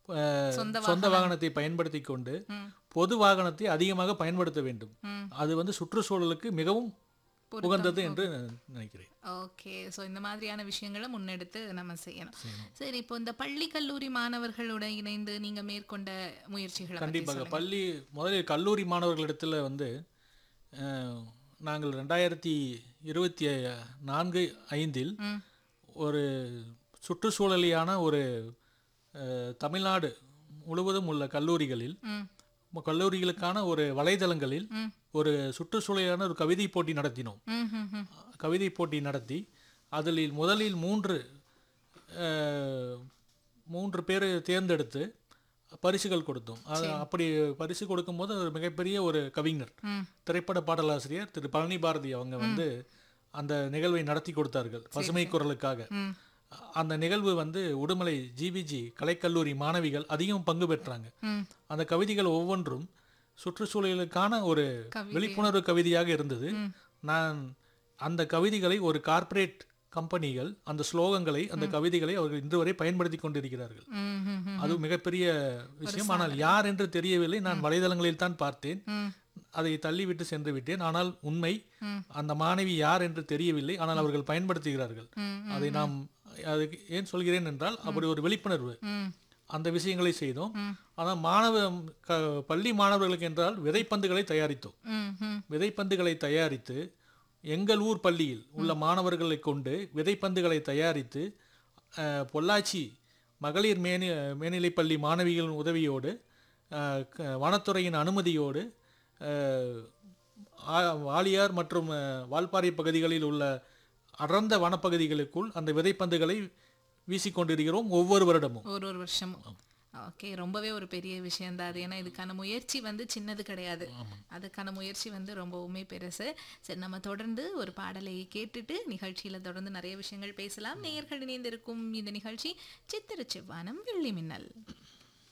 அஹ், சொந்த சொந்த வாகனத்தை பயன்படுத்தி கொண்டு ம். பொது வாகனத்தை அதிகமாக பயன்படுத்த வேண்டும் ம். அது வந்து சுற்றுச்சூழலுக்கு மிகவும் பொருத்தம். உகந்தது என்று நான் நினைக்கிறேன் ஓகே ஸோ இந்த மாதிரியான விஷயங்களை முன்னெடுத்து நம்ம செய்யணும் செய்யணும். சரி இப்போ இந்த பள்ளி கல்லூரி மாணவர்களோட இணைந்து நீங்க மேற்கொண்ட முயற்சிகளை பத்தி கண்டிப்பாக சொல்லுங்க. பள்ளி முதலில் கல்லூரி மாணவர்களிடத்தில் வந்து அஹ், நாங்கள் ரெண்டாயிரத்தி இருபத்தி நான்கு ஐந்தில் ம். ஒரு சுற்றுச்சூழலியான ஒரு அஹ், தமிழ்நாடு முழுவதும் உள்ள கல்லூரிகளில் ம். கல்லூரிகளுக்கான ஒரு வலைதளங்களில் ம். ஒரு சுற்றுச்சூழலான ஒரு கவிதை போட்டி நடத்தினோம் ம், ம், ம். கவிதை போட்டி நடத்தி அதில் முதலில் மூன்று அஹ், மூன்று பேர் தேர்ந்தெடுத்து பரிசுகள் கொடுத்தோம் அது அப்படி பரிசு கொடுக்கும்போது ஒரு மிகப்பெரிய ஒரு கவிஞர் ம். திரைப்பட பாடலாசிரியர் திரு பழனி பாரதி அவங்க வந்து அந்த நிகழ்வை நடத்தி கொடுத்தார்கள் பசுமை குரலுக்காக ம். அந்த நிகழ்வு வந்து உடுமலை ஜிவிஜி கலைக்கல்லூரி மாணவிகள் அதிகம் பங்கு பெற்றாங்க ம். அந்த கவிதைகள் ஒவ்வொன்றும் சுற்றுச்சூழலுக்கான ஒரு கவிதை. விழிப்புணர்வு கவிதையாக இருந்தது நான் அந்த கவிதைகளை ஒரு கார்ப்பரேட் கம்பெனிகள் அந்த ஸ்லோகங்களை அந்த கவிதைகளை அவர்கள் இன்று வரை பயன்படுத்தி கொண்டிருக்கிறார்கள் ம், ம், ம். அது மிகப்பெரிய விஷயம் ஆனால் யார் என்று தெரியவில்லை நான் வலைதளங்களில் தான் பார்த்தேன் ம். அதை தள்ளிவிட்டு சென்று விட்டேன் ஆனால் உண்மை ம். அந்த மாணவி யார் என்று தெரியவில்லை ஆனால் அவர்கள் பயன்படுத்துகிறார்கள் ம், அதை நாம் அதுக்கு ஏன் சொல்கிறேன் என்றால் அப்படி ஒரு விழிப்புணர்வு ம். அந்த விஷயங்களை செய்தோம் ம். ஆனால் மாணவ க பள்ளி மாணவர்களுக்கு என்றால் விதைப்பந்துகளை தயாரித்தோம் ம், ம். விதைப்பந்துகளை தயாரித்து எங்கள் ஊர் பள்ளியில் உள்ள மாணவர்களை கொண்டு விதைப்பந்துகளை தயாரித்து அஹ், பொள்ளாச்சி மகளிர் மேனி மேல்நிலைப்பள்ளி மாணவிகளின் உதவியோடு அஹ், க- வனத்துறையின் அனுமதியோடு அஹ், ஆ- வாளியார் மற்றும் அஹ், வால்பாறை பகுதிகளில் உள்ள அடர்ந்த வனப்பகுதிகளுக்குள் அந்த விதைப்பந்துகளை வீசிக்கொண்டிருக்கிறோம் ஒவ்வொரு வருடமும் ஒரு ஒரு வருஷமும் ஓகே ரொம்பவே ஒரு பெரிய விஷயம் தான் அது ஏன்னா இதுக்கான முயற்சி வந்து சின்னது கிடையாது அதுக்கான முயற்சி வந்து ரொம்பவுமே பெருசு சரி நம்ம தொடர்ந்து ஒரு பாடலை கேட்டுட்டு நிகழ்ச்சியில தொடர்ந்து நிறைய விஷயங்கள் பேசலாம் நேயர்கள் இணைந்திருக்கும் இந்த நிகழ்ச்சி சித்திர செவ்வானம் வெள்ளி மின்னல்